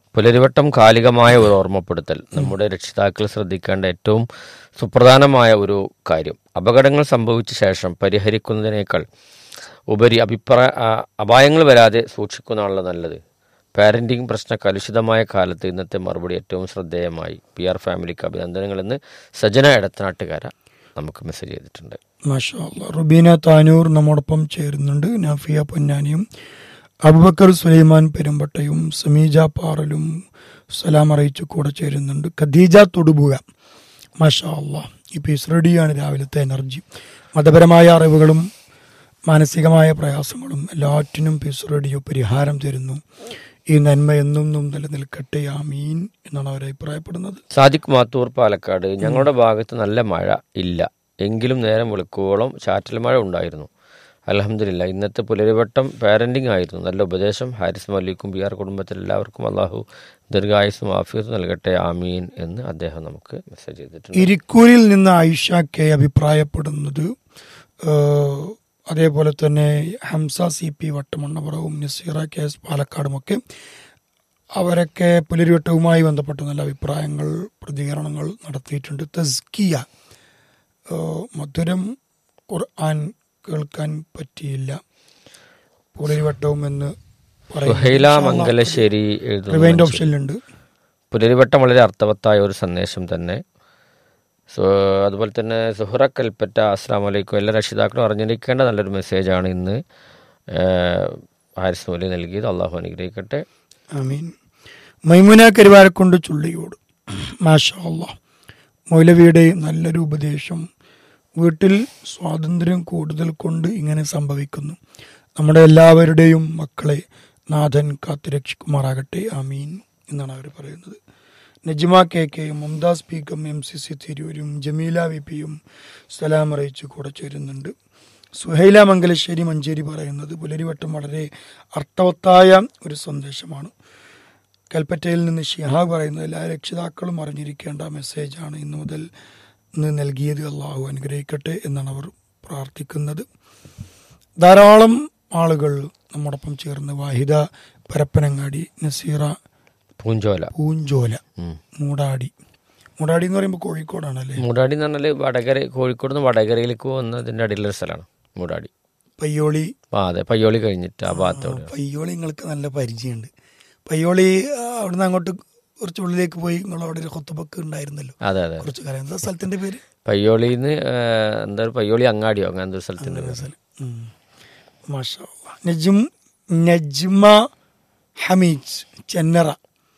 പുലരിവട്ടം കാലികമായ ഒരു ഓർമ്മപ്പെടുത്തൽ നമ്മുടെ രക്ഷിതാക്കൾ ശ്രദ്ധിക്കേണ്ട ഏറ്റവും സുപ്രധാനമായ ഒരു കാര്യം അപകടങ്ങൾ സംഭവിച്ച ശേഷം പരിഹരിക്കുന്നതിനേക്കാൾ ഉപരി അഭിപ്രായ ആ- അപായങ്ങൾ വരാതെ സൂക്ഷിക്കുന്നതാണല്ലോ നല്ലത് പാരന്റിംഗ് പ്രശ്ന കലുഷിതമായ കാലത്ത് ഇന്നത്തെ മറുപടി ഏറ്റവും ശ്രദ്ധേയമായി പി ആർ ഫാമിലിക്ക് അഭിനന്ദനങ്ങളെന്ന് സജന എടത്തനാട്ടുകാര നമുക്ക് മെസ്സേജ് ചെയ്തിട്ടുണ്ട് മാഷാ അല്ലാ. റുബീന താനൂർ നമ്മോടൊപ്പം ചേരുന്നുണ്ട് നാഫിയ പൊന്നാനിയും അബുബക്കർ സുലൈമാൻ പെരുമ്പട്ടയും സമീജ പാറലും സലാം അറിയിച്ചു കൂടെ ചേരുന്നുണ്ട് ഖദീജ തൊടുപുക മാഷാ അല്ലാ ഈ പീസ് റെഡിയാണ് രാവിലത്തെ എനർജി മതപരമായ അറിവുകളും മാനസികമായ പ്രയാസങ്ങളും എല്ലാറ്റിനും പീസ് റേഡിയോ പരിഹാരം തരുന്നു ഈ നന്മ എന്നും എന്നും നിലനിൽക്കട്ടെ ആമീൻ എന്നാണ് അവർ അഭിപ്രായപ്പെടുന്നത് സാദിഖ് മാത്തൂർ പാലക്കാട് ഞങ്ങളുടെ ഭാഗത്ത് നല്ല മഴ ഇല്ല എങ്കിലും നേരം വെളുക്കുവോളം ചാറ്റൽ മഴ ഉണ്ടായിരുന്നു അലഹമില്ല ഇന്നത്തെ പുലരിവട്ടം പാരന്റിംഗ് ആയിരുന്നു നല്ല ഉപദേശം ഹാരിസ് മല്ലിക്കും ബി ആർ കുടുംബത്തിൽ എല്ലാവർക്കും അള്ളാഹു ദീർഘായുസും ആഫിയത്തും നൽകട്ടെ ആമീൻ എന്ന് അദ്ദേഹം നമുക്ക് മെസ്സേജ് ചെയ്തിട്ടുണ്ട് ഇരിക്കൂരിൽ നിന്ന് ആയിഷ കെ അഭിപ്രായപ്പെടുന്നത് ഏഹ്, അതേപോലെ തന്നെ ഹംസ സി പി വട്ടമണ്ണപുറവും നസീറ കെ എസ് പാലക്കാടുമൊക്കെ അവരൊക്കെ പുലരിവട്ടവുമായി ബന്ധപ്പെട്ട് നല്ല അഭിപ്രായങ്ങൾ പ്രതികരണങ്ങൾ നടത്തിയിട്ടുണ്ട് തസ്കിയ ഏഹ്, മധുരം ഖുർആൻ കേൾക്കാൻ പറ്റിയില്ല പുലരിവട്ടവും എന്ന് സുഹൈല മംഗലശ്ശേരി എഴുതുന്നു റിവൈൻഡ് ഓപ്ഷനിലുണ്ട് പുലരിവട്ടം വളരെ അർത്ഥവത്തായ ഒരു സന്ദേശം തന്നെ സോ അതുപോലെ തന്നെ സുഹറ കൽപ്പറ്റ അസ്സാം വലൈക്കും എല്ലാ രക്ഷിതാക്കളും അറിഞ്ഞിരിക്കേണ്ട നല്ലൊരു മെസ്സേജാണ് ഇന്ന് ഏഹ്, ഹാരിസ് മൗലി നൽകിയത് അള്ളാഹു അനുഗ്രഹിക്കട്ടെ ആമീൻ മൈമുന കരുവാരക്കൊണ്ട് ചുള്ളിയോട് മാഷാ അല്ലാ മൗലവിയുടെ നല്ലൊരു ഉപദേശം വീട്ടിൽ സ്വാതന്ത്ര്യം കൂടുതൽ കൊണ്ട് ഇങ്ങനെ സംഭവിക്കുന്നു നമ്മുടെ എല്ലാവരുടെയും മക്കളെ നാഥൻ കാത്തുരക്ഷിക്കുമാറാകട്ടെ ആമീൻ എന്നാണ് അവർ പറയുന്നത് നജ്മ കെ കെയും മുംതാസ് പീക്കും എം സി സി തിരൂരും ജമീല വി പിയും സലാം അറിയിച്ചു കൂടെ ചേരുന്നുണ്ട് സുഹൈല മംഗലശ്ശേരി മഞ്ചേരി പറയുന്നത് പുലരിവട്ടം വളരെ അർത്ഥവത്തായ ഒരു സന്ദേശമാണ് കൽപ്പറ്റയിൽ നിന്ന് ഷിഹാബ് പറയുന്നത് എല്ലാ രക്ഷിതാക്കളും അറിഞ്ഞിരിക്കേണ്ട മെസ്സേജാണ് ഇന്നു മുതൽ ഇന്ന് നൽകിയത് അള്ളാഹു അനുഗ്രഹിക്കട്ടെ എന്നാണ് അവർ പ്രാർത്ഥിക്കുന്നത് ധാരാളം ആളുകൾ നമ്മോടൊപ്പം ചേർന്ന് വാഹിദ പരപ്പനങ്ങാടി നസീറ പൂഞ്ചോല പൂഞ്ചോല ഉം. മൂടാടി മൂടാടി എന്ന് പറയുമ്പോൾ കോഴിക്കോടാണല്ലേ മൂടാടി എന്ന് പറഞ്ഞാൽ വടകര കോഴിക്കോട് നിന്ന് വടകരയിലേക്ക് പോകുന്നതിൻ്റെ അടിയിലൊരു സ്ഥലമാണ് മൂടാടി പയ്യോളി ആ അതെ പയ്യോളി കഴിഞ്ഞിട്ട് ആ ഭാഗത്തോടെ പയ്യോളി നിങ്ങൾക്ക് നല്ല പരിചയമുണ്ട് പയ്യോളി ആ, അവിടുന്ന് അങ്ങോട്ട് കുറച്ച് ഉള്ളിലേക്ക് പോയി നിങ്ങൾ അവിടെ ഒരു കൊത്തബക്ക് ഉണ്ടായിരുന്നല്ലോ അതെ അതെ കുറച്ച് കാലം എന്താ സ്ഥലത്തിന്റെ പേര് പയ്യോളിന്ന് എന്താ ഒരു പയ്യോളി അങ്ങാടിയോ അങ്ങനത്തെ ഒരു സ്ഥലത്തിൻ്റെ പേര് ഉം. മാഷാ അല്ലാ. നജ്ം നജ്മ ഹമീദ് ചെന്നറ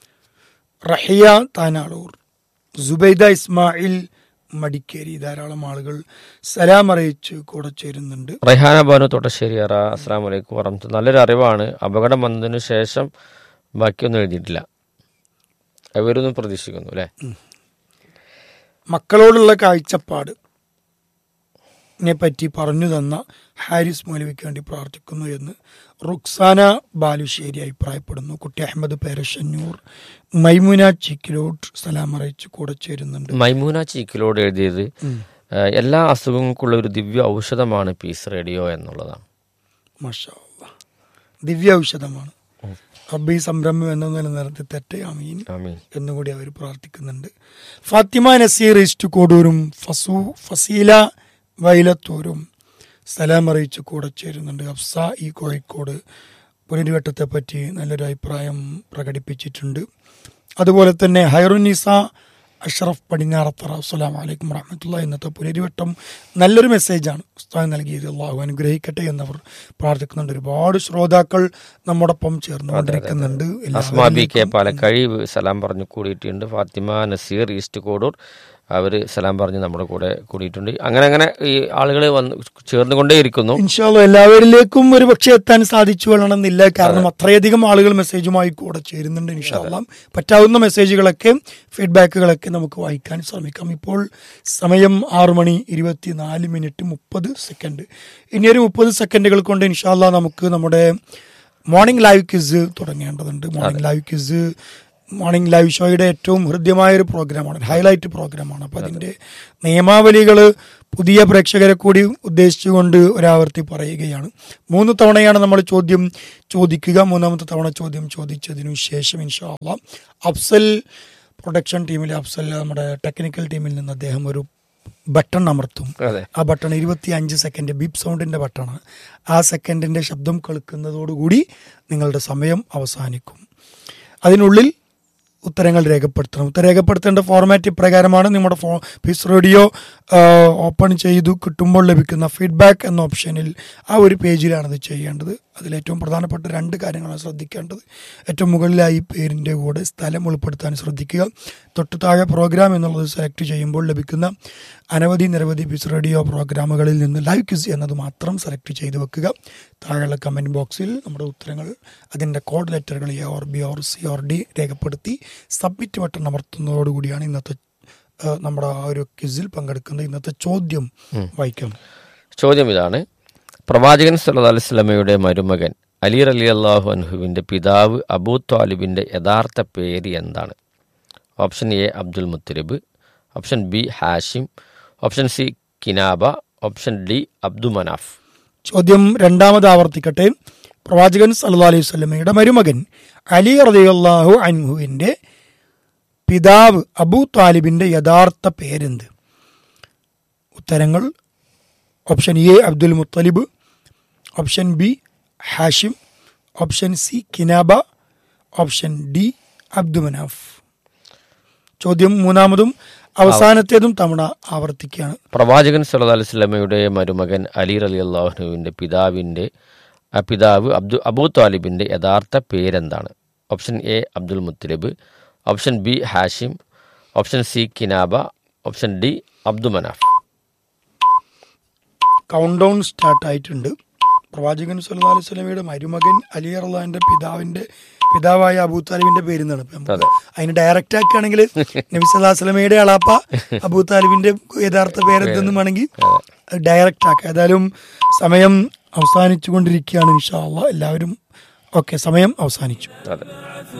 റഹിയ താനാളൂർ സുബൈദ ഇസ്മായിൽ മടിക്കേരി ധാരാളം ആളുകൾ സലാം അറിയിച്ച് കൂടെ ചേരുന്നുണ്ട് റൈഹാന ബാനു തോട്ടശ്ശേരി അറ അസ്സാം വലൈക്കും വറഹമത്ത് നല്ലൊരു അറിവാണ് അപകടം വന്നതിന് ശേഷം ബാക്കിയൊന്നും എഴുതിയിട്ടില്ല അവരൊന്നും പ്രതീക്ഷിക്കുന്നു അല്ലേ മക്കളോടുള്ള കാഴ്ചപ്പാട് നെ പറ്റി പറഞ്ഞു തന്ന ഹാരിസ് മൗലവിക്ക് വേണ്ടി പ്രാർത്ഥിക്കുന്നു എന്ന് റുക്സാന ബാലുശ്ശേരി അഭിപ്രായപ്പെടുന്നു കുട്ടി അഹമ്മദ് പേരശന്നൂർ മൈമുന ചിക്കിലോട്ട് സലാം അറിയിച്ച് കൂടെ ചേരുന്നുണ്ട് മൈമൂന ചീക്കിലോട് എഴുതിയത് ഏഹ്, എല്ലാ അസുഖങ്ങൾക്കുള്ള ഒരു ദിവ്യ ഔഷധമാണ് പീസ് റേഡിയോ എന്നുള്ളതാണ് മാഷാ അല്ലാ. ദിവ്യ ഔഷധമാണ് റബ്ബി സംരംഭം എന്ന നിലനിർത്തി തെറ്റേ അമീൻ ആമീൻ എന്നുകൂടി അവർ പ്രാർത്ഥിക്കുന്നുണ്ട് ഫാത്തിമ നസീർ ഈസ്റ്റ് കോടൂരും ഫസു ഫസീല വൈലത്തൂരും സലാം അറിയിച്ച് കൂടെ ചേരുന്നുണ്ട് അഫ്സ ഈ കോഴിക്കോട് പുനരുവട്ടത്തെ പറ്റി നല്ലൊരു അഭിപ്രായം പ്രകടിപ്പിച്ചിട്ടുണ്ട് അതുപോലെ തന്നെ ഹൈറുനിസ അഷ്റഫ് പടിഞ്ഞാറത്തറ അസ്സലാം വലൈക്കും വറഹമത്തുള്ള ഇന്നത്തെ പുനരുവട്ടം നല്ലൊരു മെസ്സേജാണ് ഉസ്താദ് നൽകിയത് അള്ളാഹു അനുഗ്രഹിക്കട്ടെ എന്നവർ പ്രാർത്ഥിക്കുന്നുണ്ട് ഒരുപാട് ശ്രോതാക്കൾ നമ്മോടൊപ്പം ചേർന്നുകൊണ്ടിരിക്കുന്നുണ്ട് അസ്മാ ബി കെ എല്ലാവരിലേക്കും പാലക്കഴി സലാം പറഞ്ഞു കൂടിയിട്ടുണ്ട് ഫാത്തിമ നസീർ ഈസ്റ്റ് കോഡൂർ അവർ സലാം പറഞ്ഞ് നമ്മുടെ കൂടെ കൂടിയിട്ടുണ്ട് അങ്ങനെ അങ്ങനെ ഈ ആളുകൾ വന്ന് ചേർന്നുകൊണ്ടേയിരിക്കുന്നു ഇൻഷാല്ല എല്ലാവരിലേക്കും ഒരു പക്ഷെ എത്താൻ സാധിച്ചു കൊള്ളണമെന്നില്ല കാരണം അത്രയധികം ആളുകൾ മെസ്സേജുമായി കൂടെ ചേരുന്നുണ്ട് ഇൻഷാല്ലാം പറ്റാവുന്ന മെസ്സേജുകളൊക്കെ ഫീഡ്ബാക്കുകളൊക്കെ നമുക്ക് വായിക്കാൻ ശ്രമിക്കാം ഇപ്പോൾ സമയം ആറു മണി ഇരുപത്തിനാല് മിനിറ്റ് മുപ്പത് സെക്കൻഡ് ഇനി ഒരു മുപ്പത് സെക്കൻഡുകൾ കൊണ്ട് ഇൻഷാല്ല നമുക്ക് നമ്മുടെ മോർണിംഗ് ലൈവ് ക്വിസ് തുടങ്ങേണ്ടതുണ്ട് morning live quiz morning live ഷോയുടെ ഏറ്റവും ഹൃദ്യമായ ഒരു പ്രോഗ്രാമാണ് ഹൈലൈറ്റ് പ്രോഗ്രാമാണ് അപ്പോൾ അതിൻ്റെ നിയമാവലികൾ പുതിയ പ്രേക്ഷകരെ കൂടി ഉദ്ദേശിച്ചുകൊണ്ട് ഒരാവർത്തി പറയുകയാണ് മൂന്ന് തവണയാണ് നമ്മൾ ചോദ്യം ചോദിക്കുക മൂന്നാമത്തെ തവണ ചോദ്യം ചോദിച്ചതിനു ശേഷം ഇൻഷാല്ല അഫ്സൽ പ്രൊഡക്ഷൻ ടീമിലെ അഫ്സൽ നമ്മുടെ ടെക്നിക്കൽ ടീമിൽ നിന്ന് അദ്ദേഹം ഒരു ബട്ടൺ അമർത്തും അതെ ആ ബട്ടൺ ഇരുപത്തി അഞ്ച് സെക്കൻഡ് ബീപ്പ് സൗണ്ടിന്റെ ബട്ടണാണ് ആ സെക്കൻഡിന്റെ ശബ്ദം കേൾക്കുന്നതോടുകൂടി നിങ്ങളുടെ സമയം അവസാനിക്കും അതിനുള്ളിൽ ഉത്തരങ്ങൾ രേഖപ്പെടുത്തണം ഉത്തരം രേഖപ്പെടുത്തേണ്ട ഫോർമാറ്റ് ഇപ്രകാരമാണ് നമ്മുടെ ഫോ പീസ് റേഡിയോ ഓപ്പൺ ചെയ്തു കിട്ടുമ്പോൾ ലഭിക്കുന്ന ഫീഡ്ബാക്ക് എന്ന ഓപ്ഷനിൽ ആ ഒരു പേജിലാണ് ഇത് ചെയ്യേണ്ടത് അതിലേറ്റവും പ്രധാനപ്പെട്ട രണ്ട് കാര്യങ്ങളാണ് ശ്രദ്ധിക്കേണ്ടത് ഏറ്റവും മുകളിലായി പേരിൻ്റെ കൂടെ സ്ഥലം ഉൾപ്പെടുത്താൻ ശ്രദ്ധിക്കുക തൊട്ട് താഴെ പ്രോഗ്രാം എന്നുള്ളത് സെലക്ട് ചെയ്യുമ്പോൾ ലഭിക്കുന്ന അനവധി നിരവധി പീസ് റേഡിയോ പ്രോഗ്രാമുകളിൽ നിന്ന് ലൈവ് ക്വിസ് എന്നത് മാത്രം സെലക്ട് ചെയ്ത് വെക്കുക താഴെയുള്ള കമൻറ്റ് ബോക്സിൽ നമ്മുടെ ഉത്തരങ്ങൾ അതിൻ്റെ കോഡ് ലെറ്ററുകൾ A or B or C or D രേഖപ്പെടുത്തി സബ്മിറ്റ് ബട്ടൺ അമർത്തുന്നതോടുകൂടിയാണ് ഇന്നത്തെ ആ, നമ്മുടെ ആ ഒരു ക്വിസിൽ പങ്കെടുക്കുന്ന ഇന്നത്തെ ചോദ്യം വായിക്കാം ചോദ്യം ഇതാണ് പ്രവാചകൻ സല്ലല്ലാഹു അലൈഹി വസല്ലമയുടെ മരുമകൻ അലി അലി അള്ളാഹു അൻഹുവിൻ്റെ പിതാവ് അബൂ ത്വാലിബിൻ്റെ യഥാർത്ഥ പേര് എന്താണ് option A Abdul Muttalib option B Hashim option C കിനാബ option D Abdu Manaf ചോദ്യം രണ്ടാമത് ആവർത്തിക്കട്ടെ പ്രവാചകൻ സല്ലല്ലാഹു അലൈഹി വസല്ലമയുടെ മരുമകൻ അലി റളിയല്ലാഹു അൻഹുവിൻ്റെ പിതാവ് അബൂ താലിബിൻ്റെ യഥാർത്ഥ പേരെന്ത് ഉത്തരങ്ങൾ option A Abdul Muttalib option B Hashim option C കിനാബ option D Abdu Manaf ചോദ്യം മൂന്നാമതും അവസാനത്തേതും തവണ ആവർത്തിക്കുകയാണ് പ്രവാചകൻ സല്ലല്ലാഹു അലൈഹി വസല്ലമയുടെ മരുമകൻ അലി അലി അള്ളാഹുവിൻ്റെ പിതാവിൻ്റെ ആ പിതാവ് അബ്ദു അബൂ താലിബിൻ്റെ യഥാർത്ഥ പേരെന്താണ് option A Abdul Muttalib option B Hashim option C കിനാബ option D Abdu Manaf count down start ആയിട്ടുണ്ട് പ്രവാചകൻ സല്ലല്ലാഹു അലൈഹി വസല്ലമയുടെ മരുമകൻ അലി അള്ളാഹിന്റെ പിതാവിന്റെ പിതാവായ അബൂ താലിബിന്റെ പേര് എന്നാണ് ഇപ്പൊ നമുക്ക് അതെ. അതിന് ഡയറക്റ്റ് ആക്കുകയാണെങ്കിൽ നബി സല്ലല്ലാഹു അലൈഹി വസല്ലമയുടെ അളാപ്പ അബൂ താലിബിന്റെ യഥാർത്ഥ പേരെന്തെന്നും വേണമെങ്കിൽ ഡയറക്റ്റ് ആക്കുക ഏതായാലും സമയം അവസാനിച്ചു കൊണ്ടിരിക്കുകയാണ് ഇൻഷാ അള്ളാഹ് എല്ലാവരും ഓക്കെ സമയം അവസാനിച്ചു അതെ